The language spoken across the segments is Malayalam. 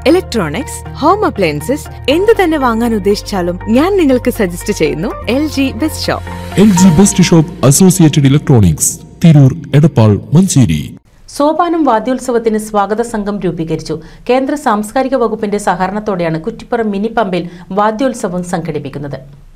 ഇലക്ട്രോണിക്സ് ഹോം അപ്ലയൻസസ് എന്ത് തന്നെ വാങ്ങാൻ ഉദ്ദേശിച്ചാലും ഞാൻ നിങ്ങൾക്ക് സജസ്റ്റ് ചെയ്യുന്നു L G best shop L G best shop associated electronics Tirur Edappal Manjeri Sopanam വാദ്യോത്സവത്തിന് സ്വാഗത സംഘം രൂപീകരിച്ചു കേന്ദ്ര സാംസ്കാരിക വകുപ്പിന്റെ സഹകരണത്തോടെയാണ് കുറ്റിപ്പുറം മിനി പമ്പിൽ വാദ്യോത്സവം സംഘടിപ്പിക്കുന്നത്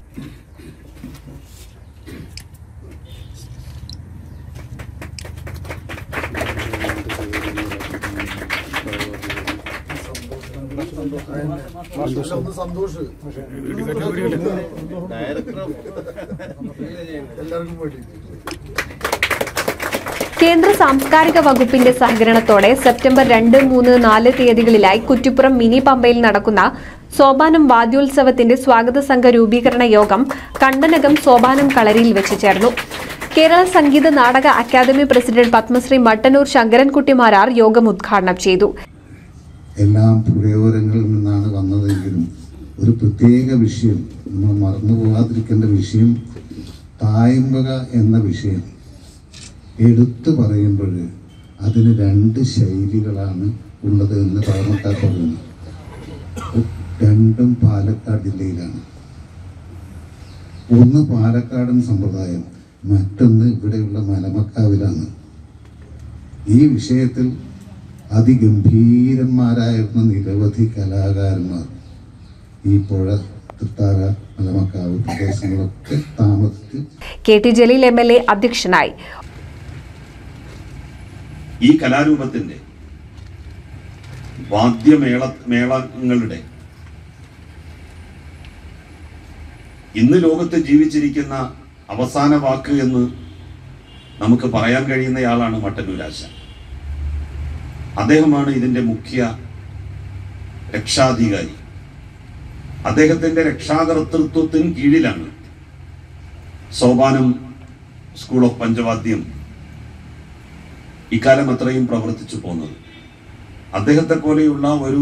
കേന്ദ്ര സാംസ്കാരിക വകുപ്പിന്റെ സഹകരണത്തോടെ സെപ്റ്റംബർ രണ്ട് മൂന്ന് നാല് തീയതികളിലായി കുറ്റിപ്പുറം മിനി പമ്പയിൽ നടക്കുന്ന സോപാനം വാദ്യോത്സവത്തിന്റെ സ്വാഗത സംഘ രൂപീകരണ യോഗം കണ്ടനകം സോപാനം കളരിയിൽ വെച്ച് ചേർന്നു കേരള സംഗീത നാടക അക്കാദമി പ്രസിഡന്റ് പത്മശ്രീ മട്ടന്നൂർ ശങ്കരൻകുട്ടി മാരാർ യോഗം ഉദ്ഘാടനം ചെയ്തു എല്ലാം പുഴയോരങ്ങളിൽ നിന്നാണ് വന്നതെങ്കിലും ഒരു പ്രത്യേക വിഷയം നമ്മൾ മറന്നു പോകാതിരിക്കേണ്ട വിഷയം തായമ്പക എന്ന വിഷയം എടുത്തു പറയുമ്പോൾ അതിന് രണ്ട് ശൈലികളാണ് ഉള്ളത് എന്ന് പഴമക്കാർ പറയുന്നു രണ്ടും പാലക്കാട് ജില്ലയിലാണ് ഒന്ന് പാലക്കാടൻ സമ്പ്രദായം മറ്റൊന്ന് ഇവിടെയുള്ള മലമക്കാവിലാണ് ഈ വിഷയത്തിൽ അതിഗംഭീരന്മാരായിരുന്ന നിരവധി കലാകാരന്മാർ ഈ പുഴ തൃത്താര മലമക്കാവ് പ്രദേശങ്ങളൊക്കെ താമസിച്ച് K T Jaleel M L A അധ്യക്ഷനായി ഈ കലാരൂപത്തിന്റെ വാദ്യമേള മേളങ്ങളുടെ ഇന്ന് ലോകത്ത് ജീവിച്ചിരിക്കുന്ന അവസാന വാക്ക് എന്ന് നമുക്ക് പറയാൻ കഴിയുന്നയാളാണ് മട്ടന്നൂരാശ അദ്ദേഹമാണ് ഇതിന്റെ മുഖ്യ രക്ഷാധികാരി അദ്ദേഹത്തിന്റെ രക്ഷാകർത്തൃത്വത്തിന് കീഴിലാണ് സോപാനം സ്കൂൾ ഓഫ് പഞ്ചവാദ്യം ഇക്കാലം അത്രയും പ്രവർത്തിച്ചു പോന്നത് അദ്ദേഹത്തെ പോലെയുള്ള ഒരു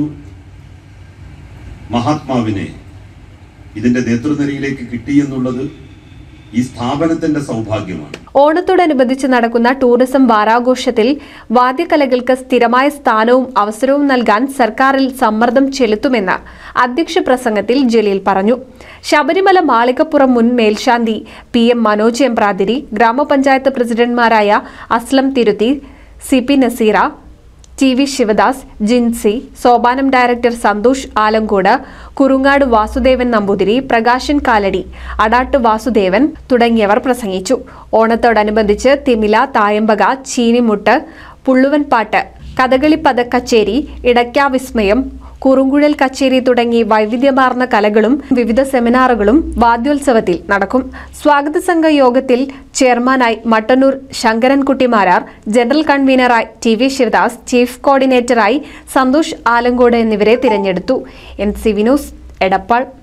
മഹാത്മാവിനെ ഇതിന്റെ നേതൃനിരയിലേക്ക് കിട്ടിയെന്നുള്ളത് ഈ സ്ഥാപനത്തിന്റെ സൗഭാഗ്യമാണ് ഓണത്തോടനുബന്ധിച്ച് നടക്കുന്ന ടൂറിസം വാരാഘോഷത്തിൽ വാദ്യകലകൾക്ക് സ്ഥിരമായ സ്ഥാനവും അവസരവും നൽകാൻ സർക്കാരിൽ സമ്മർദ്ദം ചെലുത്തുമെന്ന് അധ്യക്ഷ പ്രസംഗത്തിൽ ജലീൽ പറഞ്ഞു ശബരിമല മാളികപ്പുറം മുൻ മേൽശാന്തി പി എം മനോജ് എംബ്രാതിരി ഗ്രാമപഞ്ചായത്ത് പ്രസിഡന്റ്മാരായ Aslam Thiruthi C P Naseera T V Sivadas Jincy Sopanam director Santhosh Alankode Kurungad Vasudevan Namboothiri Prakashan Kalady Adatt Vasudevan തുടങ്ങിയവർ പ്രസംഗിച്ചു ഓണത്തോടനുബന്ധിച്ച് തിമില തായമ്പക ചീനിമുട്ട് പുള്ളുവൻപാട്ട് കഥകളി പദക്കച്ചേരി ഇടയ്ക്കാവിസ്മയം കുറുങ്കുഴൽ കച്ചേരി തുടങ്ങി വൈവിധ്യമാർന്ന കലകളും വിവിധ സെമിനാറുകളും വാദ്യോത്സവത്തിൽ നടക്കും സ്വാഗത സംഘ യോഗത്തിൽ ചെയർമാനായി മട്ടന്നൂർ ശങ്കരൻകുട്ടി മാരാർ ജനറൽ കൺവീനറായി ടി വി ശിവദാസ് ചീഫ് കോർഡിനേറ്ററായി സന്തോഷ് ആലങ്കോട് എന്നിവരെ തിരഞ്ഞെടുത്തു എൻ സി വിനോസ് എടപ്പാൾ